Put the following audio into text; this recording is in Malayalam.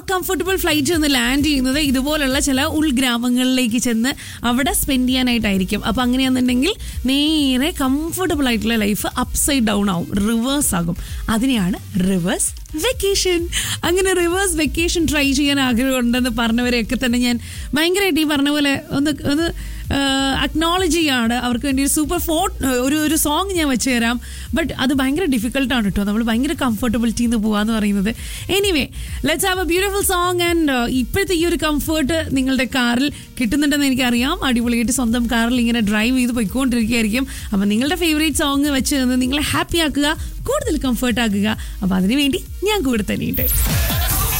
കംഫർട്ടബിൾ ഫ്ലൈറ്റ് ഒന്ന് ലാൻഡ് ചെയ്യുന്നത് ഇതുപോലുള്ള ചില ഉൾഗ്രാമങ്ങളിലേക്ക് ചെന്ന് അവിടെ സ്പെൻഡ് ചെയ്യാനായിട്ടായിരിക്കും അപ്പം അങ്ങനെയാണെന്നുണ്ടെങ്കിൽ നേരെ കംഫർട്ടബിൾ ആയിട്ടുള്ള ലൈഫ് അപ്സൈഡ് ഡൗൺ ആവും റിവേഴ്സ് ആകും അതിനെയാണ് റിവേഴ്സ് വെക്കേഷൻ അങ്ങനെ റിവേഴ്സ് വെക്കേഷൻ ട്രൈ ചെയ്യാൻ ആഗ്രഹമുണ്ടെന്ന് പറഞ്ഞവരെയൊക്കെ തന്നെ ഞാൻ ഭയങ്കരമായിട്ട് ഈ പറഞ്ഞ പോലെ ഒന്ന് ഒന്ന് അക്നോളജ് ചെയ്യാണ് അവർക്ക് വേണ്ടി ഒരു സൂപ്പർ ഫോട്ട് ഒരു ഒരു സോങ് ഞാൻ വെച്ച് തരാം ബട്ട് അത് ഭയങ്കര ഡിഫിക്കൽട്ടാണ് കേട്ടോ നമ്മൾ ഭയങ്കര കംഫർട്ടബിലിറ്റി എന്ന് പോകാന്ന് പറയുന്നത് anyway let's have a beautiful song and ഇപ്പോഴത്തെ ഈ ഒരു കംഫർട്ട് നിങ്ങളുടെ കാറിൽ കിട്ടുന്നുണ്ടെന്ന് എനിക്കറിയാം അടിപൊളിയായിട്ട് സ്വന്തം കാറിൽ ഇങ്ങനെ ഡ്രൈവ് ചെയ്ത് പോയിക്കൊണ്ടിരിക്കുകയായിരിക്കും അപ്പം നിങ്ങളുടെ ഫേവറേറ്റ് സോങ് വെച്ച് തന്ന് നിങ്ങളെ ഹാപ്പി ആക്കുക കൂടുതൽ കംഫർട്ട് ആക്കുക അപ്പം അതിനുവേണ്ടി ഞാൻ കൂടെ തന്നെയുണ്ട്